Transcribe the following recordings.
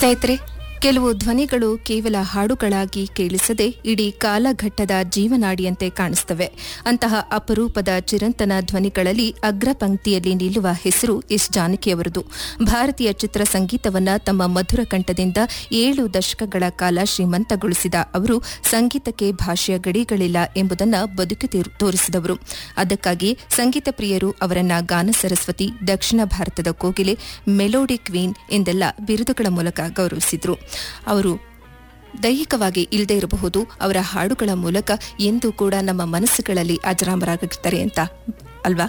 ಸ್ನೇಹಿತರೆ ಕೆಲವು ಧ್ವನಿಗಳು ಕೇವಲ ಹಾಡುಗಳಾಗಿ ಕೇಳಿಸದೆ ಇಡೀ ಕಾಲಘಟ್ಟದ ಜೀವನಾಡಿಯಂತೆ ಕಾಣಿಸ್ತವೆ ಅಂತಹ ಅಪರೂಪದ ಚಿರಂತನ ಧ್ವನಿಗಳಲ್ಲಿ ಅಗ್ರ ಪಂಕ್ತಿಯಲ್ಲಿ ನಿಲ್ಲುವ ಹೆಸರು ಎಸ್ ಜಾನಕಿಯವರದು ಭಾರತೀಯ ಚಿತ್ರ ಸಂಗೀತವನ್ನ ತಮ್ಮ ಮಧುರ ಕಂಠದಿಂದ ಏಳು ದಶಕಗಳ ಕಾಲ ಶ್ರೀಮಂತಗೊಳಿಸಿದ ಅವರು ಸಂಗೀತಕ್ಕೆ ಭಾಷೆಯ ಗಡಿಗಳಿಲ್ಲ ಎಂಬುದನ್ನು ಬದುಕಿ ತೀರ್- ತೋರಿಸಿದವರು ಅದಕ್ಕಾಗಿ ಸಂಗೀತ ಪ್ರಿಯರು ಅವರನ್ನ ಗಾನ ಸರಸ್ವತಿ ದಕ್ಷಿಣ ಭಾರತದ ಕೋಗಿಲೆ ಮೆಲೋಡಿ ಕ್ವೀನ್ ಎಂದೆಲ್ಲ ಬಿರುದುಗಳ ಮೂಲಕ ಗೌರವಿಸಿದ್ರು ಅವರು ದೈಹಿಕವಾಗಿ ಇಲ್ಲದೆ ಇರಬಹುದು ಅವರ ಹಾಡುಗಳ ಮೂಲಕ ಎಂದೂ ಕೂಡ ನಮ್ಮ ಮನಸ್ಸುಗಳಲ್ಲಿ ಅಜರಾಮರಾಗಿರ್ತಾರೆ ಅಂತ ಅಲ್ವಾ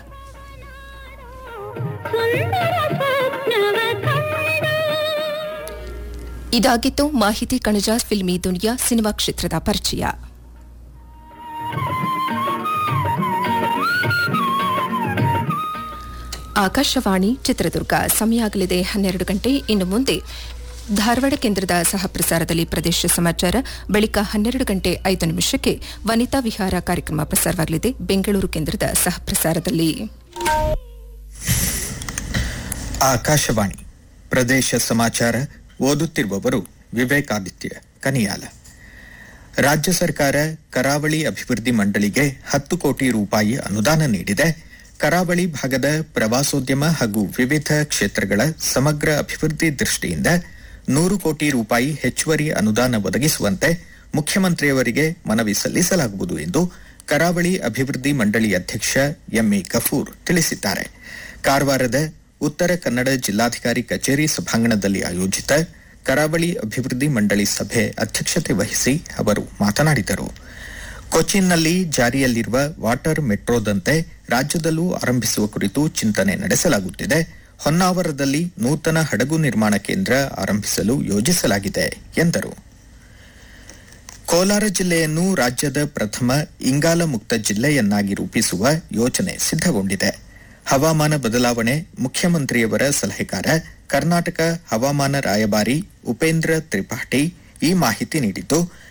ಇದಾಗಿತ್ತು ಮಾಹಿತಿ ಕಣಜ ಫಿಲ್ಮಿ ದುನಿಯಾ ಸಿನಿಮಾ ಕ್ಷೇತ್ರದ ಪರಿಚಯ ಆಕಾಶವಾಣಿ ಚಿತ್ರದುರ್ಗ ಸಮಯ ಆಗಲಿದೆ ಹನ್ನೆರಡು ಗಂಟೆ ಇನ್ನು ಮುಂದೆ ಧಾರವಾಡ ಕೇಂದ್ರದ ಸಹ ಪ್ರಸಾರದಲ್ಲಿ ಪ್ರದೇಶ ಸಮಾಚಾರ ಬಳಿಕ ಹನ್ನೆರಡು ಗಂಟೆ ಐದು ನಿಮಿಷಕ್ಕೆ ವನಿತಾ ವಿಹಾರ ಕಾರ್ಯಕ್ರಮ ಪ್ರಸಾರವಾಗಲಿದೆ ಬೆಂಗಳೂರು ಕೇಂದ್ರದ ಸಹ ಪ್ರಸಾರದಲ್ಲಿ ಆಕಾಶವಾಣಿ ಪ್ರದೇಶ ಸಮಾಚಾರ ಓದುತ್ತಿರುವವರು ವಿವೇಕಾದಿತ್ಯ ಕನಿಯಾಲ ರಾಜ್ಯ ಸರ್ಕಾರ ಕರಾವಳಿ ಅಭಿವೃದ್ಧಿ ಮಂಡಳಿಗೆ ಹತ್ತು ಕೋಟಿ ರೂಪಾಯಿ ಅನುದಾನ ನೀಡಿದೆ ಕರಾವಳಿ ಭಾಗದ ಪ್ರವಾಸೋದ್ಯಮ ಹಾಗೂ ವಿವಿಧ ಕ್ಷೇತ್ರಗಳ ಸಮಗ್ರ ಅಭಿವೃದ್ಧಿ ದೃಷ್ಟಿಯಿಂದ ನೂರು ಕೋಟಿ ರೂಪಾಯಿ ಹೆಚ್ಚುವರಿ ಅನುದಾನ ಒದಗಿಸುವಂತೆ ಮುಖ್ಯಮಂತ್ರಿಯವರಿಗೆ ಮನವಿ ಸಲ್ಲಿಸಲಾಗುವುದು ಎಂದು ಕರಾವಳಿ ಅಭಿವೃದ್ಧಿ ಮಂಡಳಿ ಅಧ್ಯಕ್ಷ ಎಂಇ ಗಫೂರ್ ತಿಳಿಸಿದ್ದಾರೆ ಕಾರವಾರದ ಉತ್ತರ ಕನ್ನಡ ಜಿಲ್ಲಾಧಿಕಾರಿ ಕಚೇರಿ ಸಭಾಂಗಣದಲ್ಲಿ ಆಯೋಜಿತ ಕರಾವಳಿ ಅಭಿವೃದ್ಧಿ ಮಂಡಳಿ ಸಭೆ ಅಧ್ಯಕ್ಷತೆ ವಹಿಸಿ ಅವರು ಮಾತನಾಡಿದರು ಕೊಚ್ಚಿನ್ನಲ್ಲಿ ಜಾರಿಯಲ್ಲಿರುವ ವಾಟರ್ ಮೆಟ್ರೋದಂತೆ ರಾಜ್ಯದಲ್ಲೂ ಆರಂಭಿಸುವ ಕುರಿತು ಚಿಂತನೆ ನಡೆಸಲಾಗುತ್ತಿದೆ ಹೊನ್ನಾವರದಲ್ಲಿ ನೂತನ ಹಡಗು ನಿರ್ಮಾಣ ಕೇಂದ್ರ ಆರಂಭಿಸಲು ಯೋಜಿಸಲಾಗಿದೆ ಎಂದರು ಕೋಲಾರ ಜಿಲ್ಲೆಯನ್ನು ರಾಜ್ಯದ ಪ್ರಥಮ ಇಂಗಾಲ ಮುಕ್ತ ಜಿಲ್ಲೆಯನ್ನಾಗಿ ರೂಪಿಸುವ ಯೋಜನೆ ಸಿದ್ಧಗೊಂಡಿದೆ ಹವಾಮಾನ ಬದಲಾವಣೆ ಮುಖ್ಯಮಂತ್ರಿಯವರ ಸಲಹೆಗಾರ ಕರ್ನಾಟಕ ಹವಾಮಾನ ರಾಯಭಾರಿ ಉಪೇಂದ್ರ ತ್ರಿಪಾಠಿ ಈ ಮಾಹಿತಿ ನೀಡಿದ್ದು